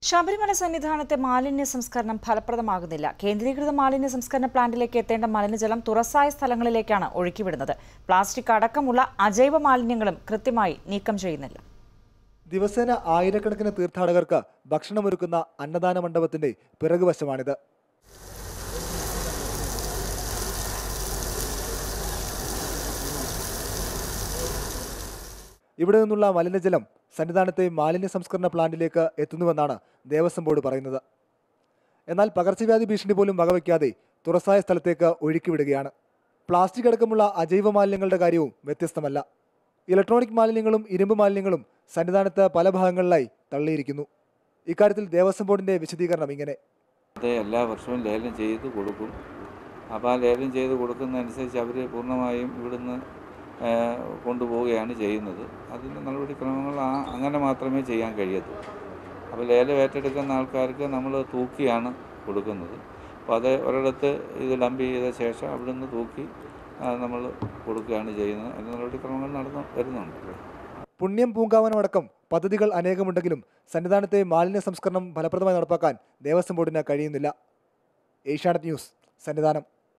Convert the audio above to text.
ശബരിമല സന്നിധാനത്തെ മാലിന്യ സംസ്കരണം ഫലപ്രദമാകുന്നില്ല കേന്ദ്രീകൃത മാലിന്യ സംസ്കരണ പ്ലാന്റിലേക്ക് എത്തേണ്ട മലിനജലം തുറസായ സ്ഥലങ്ങളിലേക്കാണ് ഒഴുക്കിവിടുന്നത് പ്ലാസ്റ്റിക് അടക്കമുള്ള അജൈവ മാലിന്യങ്ങളും കൃത്യമായി നീക്കം ചെയ്യുന്നില്ല ദിവസേന ആയിരക്കണക്കിന് തീർത്ഥാടകർക്ക് ഭക്ഷണമൊരുക്കുന്ന അന്നദാന മണ്ഡപത്തിന്റെ പിറകുവശമാണിത് ഇവിടെ നിന്നുള്ള മലിനജലം സന്നിധാനത്തെ മാലിന്യ സംസ്കരണ പ്ലാന്റിലേക്ക് എത്തുന്നുവെന്നാണ് ദേവസ്വം ബോർഡ് പറയുന്നത് എന്നാൽ പകർച്ചവ്യാധി ഭീഷണി പോലും വകവയ്ക്കാതെ തുറസായ സ്ഥലത്തേക്ക് ഒഴുക്കിവിടുകയാണ് പ്ലാസ്റ്റിക് അടക്കമുള്ള അജൈവ മാലിന്യങ്ങളുടെ കാര്യവും വ്യത്യസ്തമല്ല ഇലക്ട്രോണിക് മാലിന്യങ്ങളും ഇരുമ്പ് മാലിന്യങ്ങളും സന്നിധാനത്ത് പല ഭാഗങ്ങളിലായി തള്ളിയിരിക്കുന്നു ഇക്കാര്യത്തിൽ ദേവസ്വം ബോർഡിന്റെ വിശദീകരണം ഇങ്ങനെ അത് എല്ലാ വർഷവും ലേലം ചെയ്ത് കൊടുക്കും അപ്പോൾ ആ ലേലം ചെയ്ത് കൊടുക്കുന്നതനുസരിച്ച് അവർ പൂർണ്ണമായും ഇവിടുന്ന് ആ, കൊണ്ടുപോവുകയാണ് ചെയ്യുന്നത് അതിൻ്റെ നടപടിക്രമങ്ങൾ ആ അങ്ങനെ മാത്രമേ ചെയ്യാൻ കഴിയത്തുള്ളൂ അപ്പോൾ ലേലം ഏറ്റെടുക്കുന്ന ആൾക്കാർക്ക് നമ്മൾ തൂക്കിയാണ് കൊടുക്കുന്നത് അപ്പോൾ അത് ഒരിടത്ത് ഇത് ഡംപ് ചെയ്ത ശേഷം അവിടുന്ന് തൂക്കി നമ്മൾ കൊടുക്കുകയാണ് ചെയ്യുന്നത് അതിൻ്റെ നടപടിക്രമങ്ങൾ നടന്നു വരുന്നുണ്ട് പുണ്യം പൂങ്കാവനം അടക്കം പദ്ധതികൾ അനേകമുണ്ടെങ്കിലും സന്നിധാനത്തെ മാലിന്യ സംസ്കരണം ഫലപ്രദമായി നടപ്പാക്കാൻ ദേവസ്വം ബോർഡിന് കഴിയുന്നില്ല ഏഷ്യാനെറ്റ് ന്യൂസ് സന്നിധാനം